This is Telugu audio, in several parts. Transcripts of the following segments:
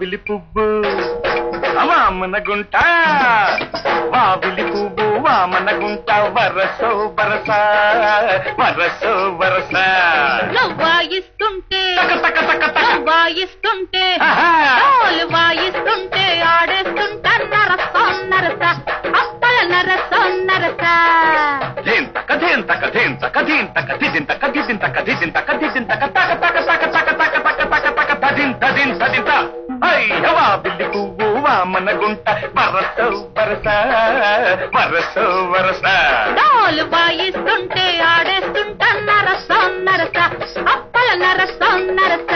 వావిలి పువ్వు వామన గుంట వావిలి పువ్వు వామన గుంట వరసో వరస వరసో వరస నువ్వు వాయిస్తుంటే తక తక తక తక నువ్వు వాయిస్తుంటే ఆహా. డోలు వాయిస్తుంటే ఆడేస్తుంటా నరసం నరస అప్పల నరసం నరస ధింతక ధింతక ధింతక ధింతక ధింతక ధింతక ధింతక ధింతక తక తక తక తక తక తక తక తక తదిన్ తదిన్ తదింత అయ్యవా బిల్లి పువ్వు వామన గుంట వరస వరస వరస వరస డోలు వాయిస్తుంటే ఆడేస్తుంటా నరసం నరస అప్పల నరసం నరస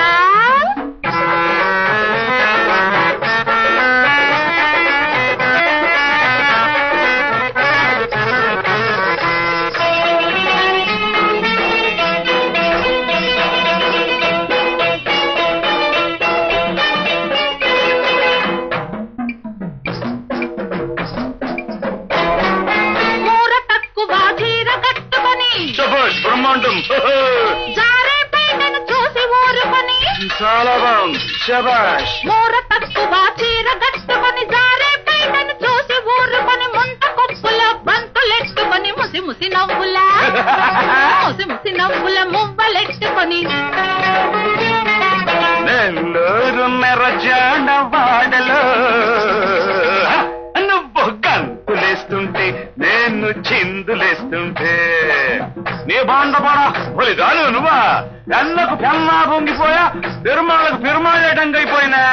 మూర తక్కువ చీర కట్టుకొని శభాష్ బ్రహ్మాండం జారే పైటను చూసి ఊరుకొని చాలా బాగుంది శభాష్ మూర తక్కువ చీర కట్టుకొని జారే పైటను చూసి ఊరుకొని ముంత కొప్పుల బంతులెట్టుకొని ముసి ముసి నవ్వుల ముసి ముసి నవ్వుల మువ్వలెట్టుకొని నెల్లూరు మెరజాడ వాడలో నువ్వు గంతులేస్తుంటే నేను చిందులేస్తుంటే నీ బాండపడా ఒలిగాను నువ్వా ఎన్నకు పెన్నా పొంగిపోయా పెరుమాళ్ళకు పెరుమాళేటంగా అయిపోయినా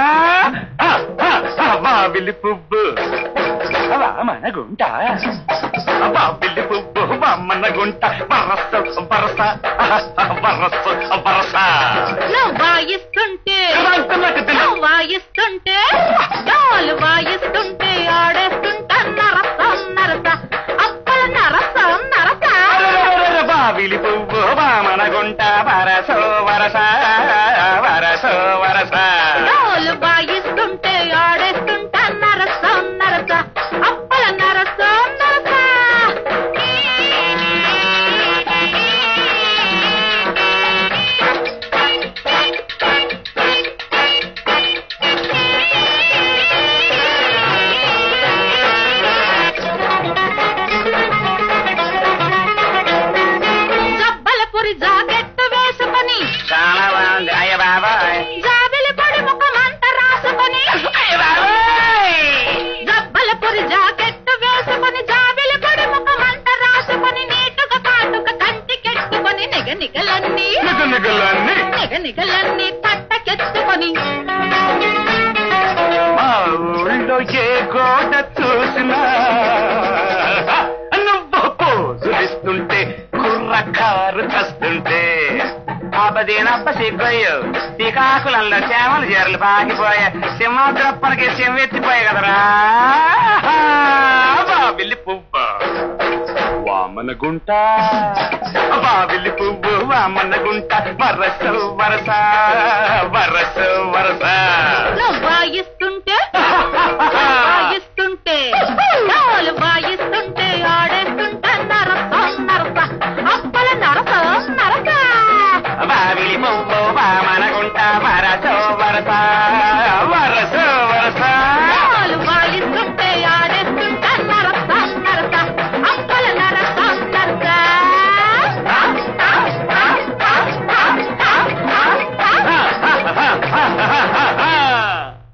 బాబిలి పువ్వు మన గుంట బాబిలి పువ్వు మన గుంట బరస బరస బరస బరస నువ్వు వాయిస్తుంటే నాకు తెలుసు. నువ్వు వాయిస్తుంటే డోలు వాయిస్తుంటే ఆడేస్తుంటా నరసం నరస అప్పల నరసం నరస బావిలి పువ్వు వామన గుంట వరసో వరస వరసో వరస డోలు వాయిస్తుంటే ఆడేస్తుంటా నరసం నరస అప్పల నరసం నరస జబ్బలపురి జాకెట్టు వేసుకొని చాలా బాగుంది అయ్య బాబాయ్ జాబిలి పొడి ముఖమంత రాసుకొని అయ్య బాబాయ్ జబ్బలపురి జాకెట్టు వేసుకొని జాబిలి పొడి ముఖమంత రాసుకొని నీటుగా కాటుక కంటికెట్టుకొని నిగ నిగలన్నీ నిగ నిగలన్నీ నిగ నిగలన్నీ పట్టకెత్తుకొని మా ఊళ్ళో ఏ గోడ చూసినా నువ్వు పోజులిస్తుంటే కుర్రకారు చస్తుంటే ఆపదీనప్ప సిగ్గయ్యో శ్రీకాకుళంలో చేమలు జరలు పాకిపోయా సింహాద్రప్పనికి సింహెత్తిపోయా కదరా బాబిల్లి పువ్వు వామన గుంట బావిలి పువ్వు వామన గుంట వరస వరస వరస వరస నువ్వు